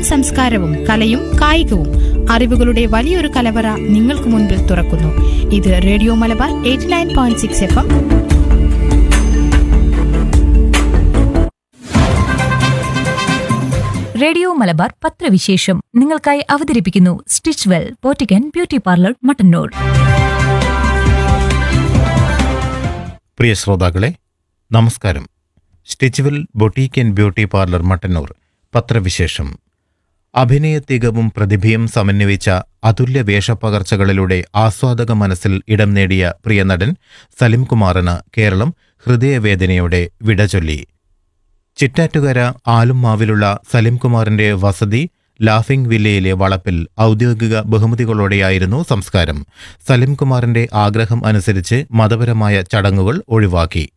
സംസ്കാരവും കലയും കായികവും അറിവുകളുടെ വലിയൊരു കലവറ നിങ്ങൾക്ക് മുൻപിൽ തുറക്കുന്നു ഇത് radio Malabar eighty nine point six F M radio Malabar പത്രവിശേഷം നിങ്ങൾക്കായി അവതരിപ്പിക്കുന്നു സ്റ്റിച്ച് വെൽ പോറ്റിക്കൻ ബ്യൂട്ടി പാർലർ മട്ടന്നൂർ പ്രിയ ശ്രോതാക്കളെ നമസ്കാരം stitch well boutique and beauty parlour Mattannur പത്രവിശേഷം അഭിനയ തികവും പ്രതിഭയും സമന്വയിച്ച അതുല്യ വേഷപ്പകർച്ചകളിലൂടെ ആസ്വാദക മനസ്സിൽ ഇടം നേടിയ പ്രിയ നടൻ സലിം കുമാറിന് കേരളം ഹൃദയവേദനയോടെ വിട ചൊല്ലി ചിറ്റാറ്റുകര ആലുംമാവിലുള്ള സലിംകുമാറിന്റെ വസതി ലാഫിംഗ് വില്ലയിലെ വളപ്പിൽ ഔദ്യോഗിക ബഹുമതികളോടെയായിരുന്നു സംസ്കാരം സലിംകുമാറിന്റെ ആഗ്രഹം അനുസരിച്ച് മതപരമായ ചടങ്ങുകൾ ഒഴിവാക്കി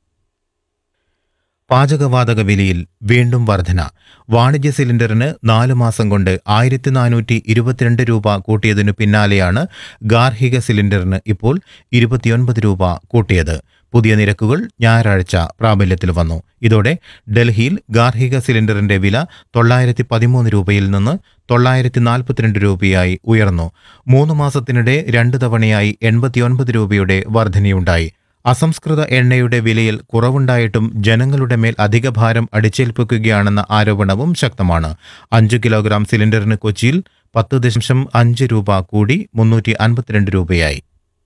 പാചകവാതക വിലയിൽ വീണ്ടും വർധന വാണിജ്യ സിലിണ്ടറിന് നാലു മാസം കൊണ്ട് ആയിരത്തി നാനൂറ്റി ഇരുപത്തിരണ്ട് രൂപ കൂട്ടിയതിനു പിന്നാലെയാണ് ഗാർഹിക സിലിണ്ടറിന് ഇപ്പോൾ ഇരുപത്തിയൊൻപത് രൂപ കൂട്ടിയത് പുതിയ നിരക്കുകൾ ഞായറാഴ്ച പ്രാബല്യത്തിൽ വന്നു ഇതോടെ ഡൽഹിയിൽ ഗാർഹിക സിലിണ്ടറിന്റെ വില തൊള്ളായിരത്തി പതിമൂന്ന് രൂപയിൽ നിന്ന് തൊള്ളായിരത്തി നാൽപ്പത്തിരണ്ട് രൂപയായി ഉയർന്നു മൂന്ന് മാസത്തിനിടെ രണ്ട് തവണയായി എൺപത്തിയൊൻപത് രൂപയുടെ വർധനയുണ്ടായി അസംസ്കൃത എണ്ണയുടെ വിലയിൽ കുറവുണ്ടായിട്ടും ജനങ്ങളുടെ മേൽ അധിക ഭാരം അടിച്ചേൽപ്പിക്കുകയാണെന്ന ആരോപണവും ശക്തമാണ് അഞ്ചു കിലോഗ്രാം സിലിണ്ടറിന് കൊച്ചിയിൽ പത്ത് ദശാംശം അഞ്ച് രൂപ കൂടി മുന്നൂറ്റി അൻപത്തിരണ്ട് രൂപയായി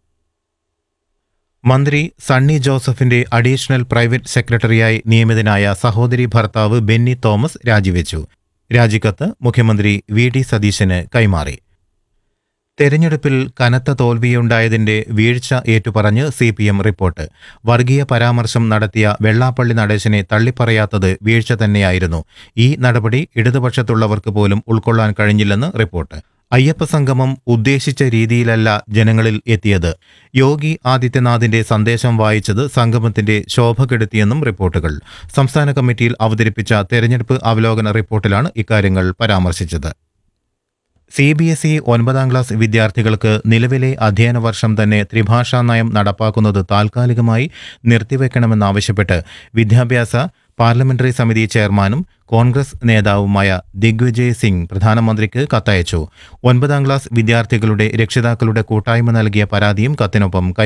മന്ത്രി സണ്ണി ജോസഫിന്റെ അഡീഷണൽ പ്രൈവറ്റ് സെക്രട്ടറിയായി നിയമിതനായ സഹോദരി ഭർത്താവ് ബെന്നി തോമസ് രാജിവെച്ചു രാജിക്കത്ത് മുഖ്യമന്ത്രി വി ഡി സതീശന് കൈമാറി തെരഞ്ഞെടുപ്പിൽ കനത്ത തോൽവിയുണ്ടായതിന്റെ വീഴ്ച ഏറ്റുപറഞ്ഞ് സി പി എം റിപ്പോർട്ട് വർഗീയ പരാമർശം നടത്തിയ വെള്ളാപ്പള്ളി നടേശനെ തള്ളിപ്പറയാത്തത് വീഴ്ച തന്നെയായിരുന്നു ഈ നടപടി ഇടതുപക്ഷത്തുള്ളവർക്ക് പോലും ഉൾക്കൊള്ളാൻ കഴിഞ്ഞില്ലെന്ന് റിപ്പോർട്ട് അയ്യപ്പ സംഗമം ഉദ്ദേശിച്ച രീതിയിലല്ല ജനങ്ങളിൽ എത്തിയത് യോഗി ആദിത്യനാഥിന്റെ സന്ദേശം വായിച്ചത് സംഗമത്തിന്റെ ശോഭ കെടുത്തിയെന്നും റിപ്പോർട്ടുകൾ സംസ്ഥാന കമ്മിറ്റിയിൽ അവതരിപ്പിച്ച തെരഞ്ഞെടുപ്പ് അവലോകന റിപ്പോർട്ടിലാണ് ഇക്കാര്യങ്ങൾ പരാമർശിച്ചത് സി ബി എസ് ഇ ഒൻപതാം ക്ലാസ് വിദ്യാർത്ഥികൾക്ക് നിലവിലെ അധ്യയന വർഷം തന്നെ ത്രിഭാഷാ നയം നടപ്പാക്കുന്നത് താൽക്കാലികമായി നിർത്തിവെക്കണമെന്നാവശ്യപ്പെട്ട് വിദ്യാഭ്യാസ പാർലമെന്ററി സമിതി ചെയർമാനും കോൺഗ്രസ് നേതാവുമായ ദിഗ്വിജയ് സിംഗ് പ്രധാനമന്ത്രിക്ക് കത്തയച്ചു ഒൻപതാം ക്ലാസ് വിദ്യാർത്ഥികളുടെ രക്ഷിതാക്കളുടെ കൂട്ടായ്മ നൽകിയ പരാതിയും കത്തിനൊപ്പം കൈ